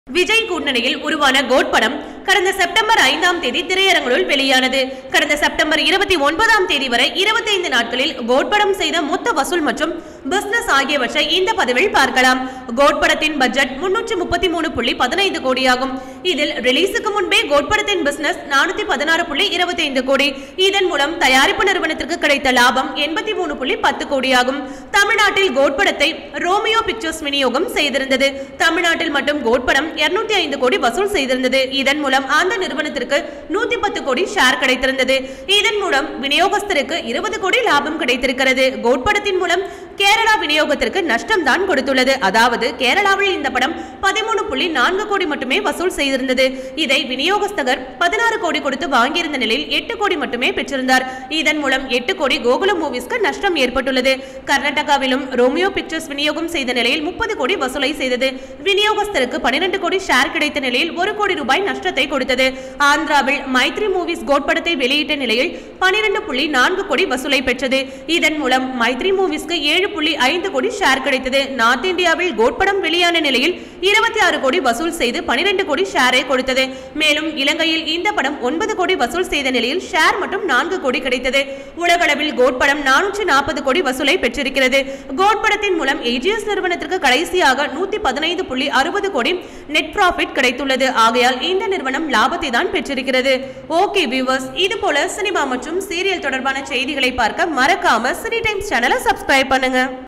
விஜய் கூட்டணியில் உருவான கோட் படம் கடந்த செப்டம்பர் ஐந்தாம் தேதி திரையரங்குகளில் வெளியானது கடந்த செப்டம்பர் இருபத்தி ஒன்பதாம் தேதி வரை இருபத்தைந்து நாட்களில் கோட் படம் செய்த மொத்த வசூல் மற்றும் பிசினஸ் ஆகியவற்றை இந்த பதிவில் பார்க்கலாம் கோட் படத்தின் பட்ஜெட் முன்னூற்று முப்பத்தி மூணு புள்ளி பதினைந்து கோடியாகும் இதில் ரிலீஸுக்கு முன்பே கோட் படத்தின் பிசினஸ் நானூத்தி பதினாறு புள்ளி இருபத்தைந்து கோடி இதன் மூலம் தயாரிப்பு நிறுவனத்திற்கு கிடைத்த லாபம் எண்பத்தி மூணு புள்ளி பத்து கோடியாகும் தமிழ்நாட்டில் கோட் படத்தை ரோமியோ பிக்சர்ஸ் விநியோகம் செய்திருந்தது தமிழ்நாட்டில் மட்டும் கோட் படம் இருநூத்தி ஐந்து கோடி வசூல் செய்திருந்தது இதன் மூலம் அந்த நிறுவனத்திற்கு நூத்தி பத்து கோடி ஷேர் கிடைத்திருந்தது இதன் மூலம் விநியோகஸ்தருக்கு இருபது கோடி லாபம் கிடைத்திருக்கிறது கோட் படத்தின் மூலம் கேரளா விநியோகத்திற்கு நஷ்டம் தான் கொடுத்துள்ளது அதாவது கேரளாவில் இந்த படம் பதிமூணு புள்ளி நான்கு கோடி மட்டுமே வசூல் செய்திருந்தது இதை விநியோகஸ்தகர் பதினாறு கோடி கொடுத்து வாங்கியிருந்த நிலையில் எட்டு கோடி மட்டுமே பெற்றிருந்தார் இதன் மூலம் எட்டு கோடி கோகுலம் மூவிஸ்க்கு நஷ்டம் ஏற்பட்டுள்ளது கர்நாடகாவிலும் ரோமியோ பிக்சர்ஸ் விநியோகம் செய்த நிலையில் முப்பது கோடி வசூலை செய்தது விநியோகஸ்தருக்கு பன்னிரண்டு கோடி ஷேர் கிடைத்த நிலையில் ஒரு கோடி ரூபாய் நஷ்டத்தை கொடுத்தது ஆந்திராவில் மைத்ரி மூவிஸ் கோட் படத்தை வெளியிட்ட நிலையில் பன்னிரண்டு புள்ளி நான்கு கோடி வசூலை பெற்றது இதன் மூலம் மைத்ரி மூவிஸ்க்கு ஏழு புள்ளி ஐந்து கோடி ஷேர் கிடைத்தது நார்த் இந்தியாவில் கோட் படம் வெளியான நிலையில் இருபத்தி ஆறு கோடி வசூல் செய்து பன்னிரண்டு கோடி ஷேரை கொடுத்தது மேலும் இலங்கையில் இந்த படம் ஒன்பது கோடி வசூல் செய்த நிலையில் ஷேர் மட்டும் நான்கு கோடி கிடைத்தது உலகளவில் கோட் படம் நானூற்று நாற்பது கோடி வசூலை பெற்றிருக்கிறது கோட் படத்தின் மூலம் ஏஜிஎஸ் நிறுவனத்திற்கு கடைசியாக நூத்தி பதினைந்து புள்ளி அறுபது கோடி நெட் ப்ராஃபிட் கிடைத்துள்ளது ஆகையால் இந்த நிறுவனம் லாபத்தை தான் பெற்றிருக்கிறது ஓகே வியூவர்ஸ் இது போல சினிமா மற்றும் சீரியல் தொடர்பான செய்திகளை பார்க்க மறக்காம சினி டைம்ஸ் சேனலை சப்ஸ்கிரைப் பண்ணுங்க